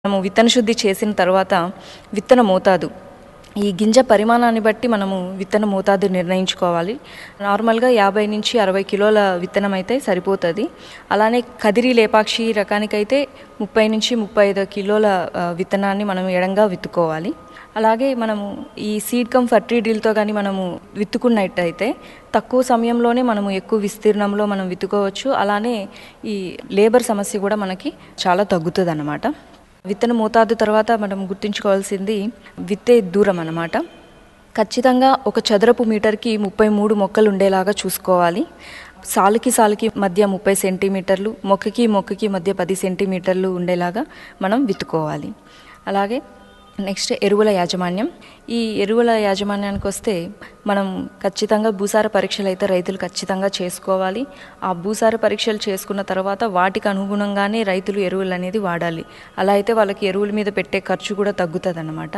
మనము విత్తన శుద్ధి చేసిన తర్వాత విత్తన మోతాదు ఈ గింజ పరిమాణాన్ని బట్టి మనము విత్తన మోతాదు నిర్ణయించుకోవాలి నార్మల్గా యాభై నుంచి అరవై కిలోల విత్తనం అయితే సరిపోతుంది అలానే కదిరి లేపాక్షి రకానికైతే ముప్పై నుంచి ముప్పై ఐదు కిలోల ఆ, విత్తనాన్ని మనం ఎడంగా విత్తుకోవాలి అలాగే మనము ఈ సీడ్ కమ్ ఫర్టిలిటీలతో కానీ మనము విత్తుకున్నట్టయితే తక్కువ సమయంలోనే మనము ఎక్కువ విస్తీర్ణంలో మనం విత్తుకోవచ్చు అలానే ఈ లేబర్ సమస్య కూడా మనకి చాలా తగ్గుతుంది అన్నమాట విత్తన మోతాదు తర్వాత మనం గుర్తుంచుకోవాల్సింది విత్తే దూరం అన్నమాట ఖచ్చితంగా ఒక చదరపు మీటర్కి ముప్పై మూడు మొక్కలు ఉండేలాగా చూసుకోవాలి సాలుకి సాలుకి మధ్య ముప్పై సెంటీమీటర్లు మొక్కకి మొక్కకి మధ్య పది సెంటీమీటర్లు ఉండేలాగా మనం విత్తుకోవాలి అలాగే నెక్స్ట్ ఎరువుల యాజమాన్యం ఈ ఎరువుల యాజమాన్యానికి వస్తే మనం ఖచ్చితంగా భూసార పరీక్షలు అయితే రైతులు ఖచ్చితంగా చేసుకోవాలి ఆ భూసార పరీక్షలు చేసుకున్న తర్వాత వాటికి అనుగుణంగానే రైతులు ఎరువులు అనేది వాడాలి అలా అయితే వాళ్ళకి ఎరువుల మీద పెట్టే ఖర్చు కూడా తగ్గుతుంది అన్నమాట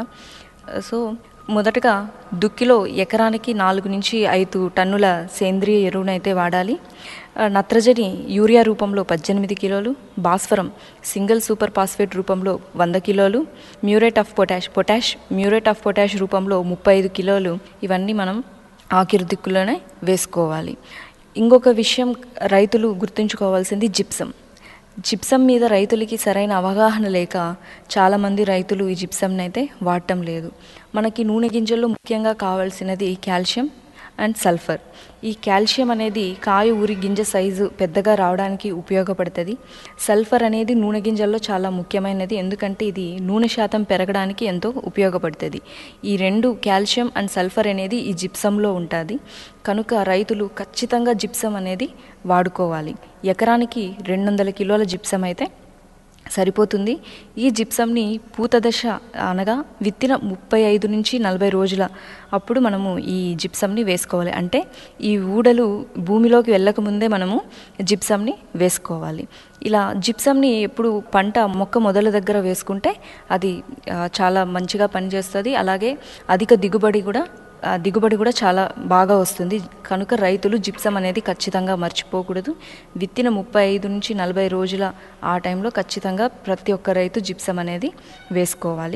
సో మొదటగా దుక్కిలో ఎకరానికి నాలుగు నుంచి ఐదు టన్నుల సేంద్రియ ఎరువునైతే వాడాలి ఆ, నత్రజని యూరియా రూపంలో పద్దెనిమిది కిలోలు భాస్వరం సింగిల్ సూపర్ ఫాస్ఫేట్ రూపంలో వంద కిలోలు muriate of potash potash muriate of potash రూపంలో ముప్పై ఐదు కిలోలు ఇవన్నీ మనం ఆఖరి దిక్కులోనే వేసుకోవాలి ఇంకొక విషయం రైతులు గుర్తుంచుకోవాల్సింది జిప్సం జిప్సం మీద రైతులకి సరైన అవగాహన లేక చాలామంది రైతులు ఈ జిప్సంని అయితే వాడటం లేదు మనకి నూనె గింజల్లో ముఖ్యంగా కావాల్సినది కాల్షియం అండ్ సల్ఫర్ ఈ కాల్షియం అనేది కాయ ఊరి గింజ సైజు పెద్దగా రావడానికి ఉపయోగపడుతుంది సల్ఫర్ అనేది నూనె గింజల్లో చాలా ముఖ్యమైనది ఎందుకంటే ఇది నూనె శాతం పెరగడానికి ఎంతో ఉపయోగపడుతుంది ఈ రెండు కాల్షియం అండ్ సల్ఫర్ అనేది ఈ జిప్సంలో ఉంటుంది కనుక రైతులు ఖచ్చితంగా జిప్సం అనేది వాడుకోవాలి ఎకరానికి రెండు వందల కిలోల జిప్సం అయితే సరిపోతుంది ఈ జిప్సంని పూత దశ అనగా విత్తిన ముప్పై ఐదు నుంచి నలభై రోజుల అప్పుడు మనము ఈ జిప్సంని వేసుకోవాలి అంటే ఈ ఊడలు భూమిలోకి వెళ్ళకముందే మనము జిప్సంని వేసుకోవాలి ఇలా జిప్సంని ఎప్పుడు పంట మొక్క మొదల దగ్గర వేసుకుంటే అది ఆ, చాలా మంచిగా పనిచేస్తుంది అలాగే అధిక దిగుబడి కూడా ఆ, దిగుబడి కూడా చాలా బాగా వస్తుంది కనుక రైతులు జిప్సం అనేది ఖచ్చితంగా మర్చిపోకూడదు విత్తిన ముప్పై ఐదు నుంచి నలభై రోజుల ఆ టైంలో ఖచ్చితంగా ప్రతి ఒక్క రైతు జిప్సం అనేది వేసుకోవాలి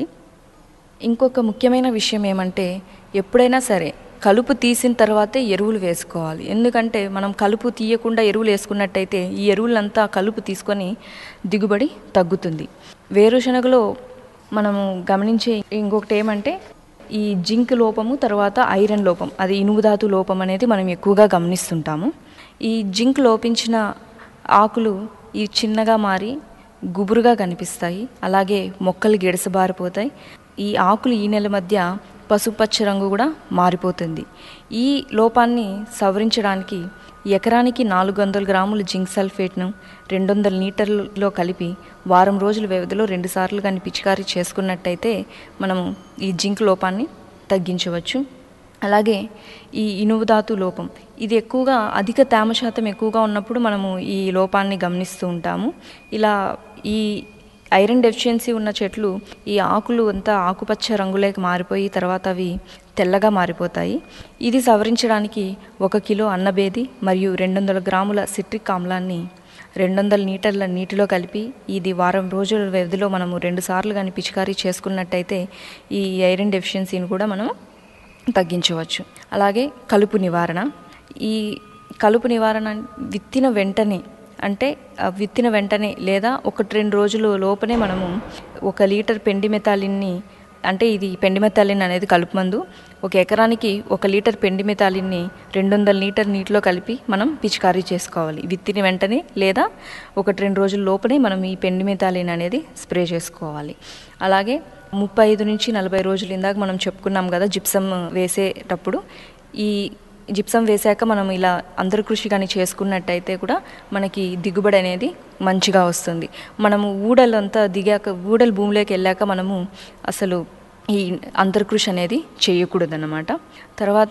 ఇంకొక ముఖ్యమైన విషయం ఏమంటే ఎప్పుడైనా సరే కలుపు తీసిన తర్వాతే ఎరువులు వేసుకోవాలి ఎందుకంటే మనం కలుపు తీయకుండా ఎరువులు వేసుకున్నట్టయితే ఈ ఎరువులంతా కలుపు తీసుకొని దిగుబడి తగ్గుతుంది వేరుశనగలో మనము గమనించే ఇంకొకటి ఏమంటే ఈ జింక్ లోపము తర్వాత ఐరన్ లోపం అది ఇనుముధాతు లోపం అనేది మనం ఎక్కువగా గమనిస్తుంటాము ఈ జింక్ లోపించిన ఆకులు ఈ చిన్నగా మారి గుబురుగా కనిపిస్తాయి అలాగే మొక్కలు గిడసబారిపోతాయి ఈ ఆకులు ఈ నెల మధ్య పసుపచ్చ రంగు కూడా మారిపోతుంది ఈ లోపాన్ని సవరించడానికి ఎకరానికి నాలుగు వందల గ్రాముల జింక్ సల్ఫేట్ను రెండు వందల లీటర్లలో కలిపి వారం రోజుల వ్యవధిలో రెండుసార్లు కానీ పిచికారీ చేసుకున్నట్టయితే మనము ఈ జింక్ లోపాన్ని తగ్గించవచ్చు అలాగే ఈ ఇనువుధాతు లోపం ఇది ఎక్కువగా అధిక తేమ శాతం ఎక్కువగా ఉన్నప్పుడు మనము ఈ లోపాన్ని గమనిస్తూ ఉంటాము ఇలా ఈ ఐరన్ డెఫిషియన్సీ ఉన్న చెట్లు ఈ ఆకులు అంతా ఆకుపచ్చ రంగులోకి మారిపోయి తర్వాత అవి తెల్లగా మారిపోతాయి ఇది సవరించడానికి ఒక కిలో అన్నబేది మరియు రెండు వందల గ్రాముల సిట్రిక్ ఆమ్లాన్ని రెండు వందల లీటర్ల నీటిలో కలిపి ఇది వారం రోజుల వ్యవధిలో మనము రెండు సార్లు కానీ పిచికారీ చేసుకున్నట్టయితే ఈ ఐరన్ డెఫిషియన్సీని కూడా మనం తగ్గించవచ్చు అలాగే కలుపు నివారణ ఈ కలుపు నివారణ విత్తిన వెంటనే అంటే ఆ విత్తిన వెంటనే లేదా ఒకటి రెండు రోజుల లోపనే మనము ఒక లీటర్ పెండి మెతాలిన్ని అంటే ఇది పెండి మెతాలిన్ అనేది కలుపు మందు ఒక ఎకరానికి ఒక లీటర్ పెండి మెతాలిన్ని రెండు వందల లీటర్ నీటిలో కలిపి మనం పిచికారీ చేసుకోవాలి విత్తిన వెంటనే లేదా ఒకటి రెండు రోజుల లోపలే మనం ఈ పెండి మెతాలిన్ అనేది స్ప్రే చేసుకోవాలి అలాగే ముప్పై ఐదు నుంచి నలభై రోజులు ఇందాక మనం చెప్పుకున్నాం కదా జిప్సం వేసేటప్పుడు ఈ జిప్సం వేశాక మనం ఇలా అందరు కృషి కానీ చేసుకున్నట్టయితే కూడా మనకి దిగుబడి అనేది మంచిగా వస్తుంది మనము ఊడలంతా దిగాక ఊడలు భూమిలోకి వెళ్ళాక మనము అసలు ఈ అంతర్కృషి అనేది చేయకూడదన్నమాట తర్వాత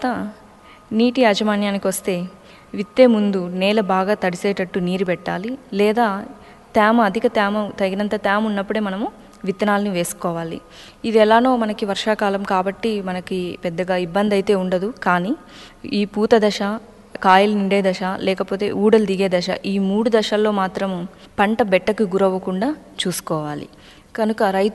నీటి యాజమాన్యానికి వస్తే విత్తే ముందు నేల బాగా తడిసేటట్టు నీరు పెట్టాలి లేదా తేమ అధిక తేమ తగినంత తేమ ఉన్నప్పుడే మనము విత్తనాలని వేసుకోవాలి ఇది ఎలానో మనకి వర్షాకాలం కాబట్టి మనకి పెద్దగా ఇబ్బంది అయితే ఉండదు కానీ ఈ పూత దశ కాయలు నిండే దశ లేకపోతే ఊడలు దిగే దశ ఈ మూడు దశల్లో మాత్రము పంట బెట్టకు గురవ్వకుండా చూసుకోవాలి కనుక రైతు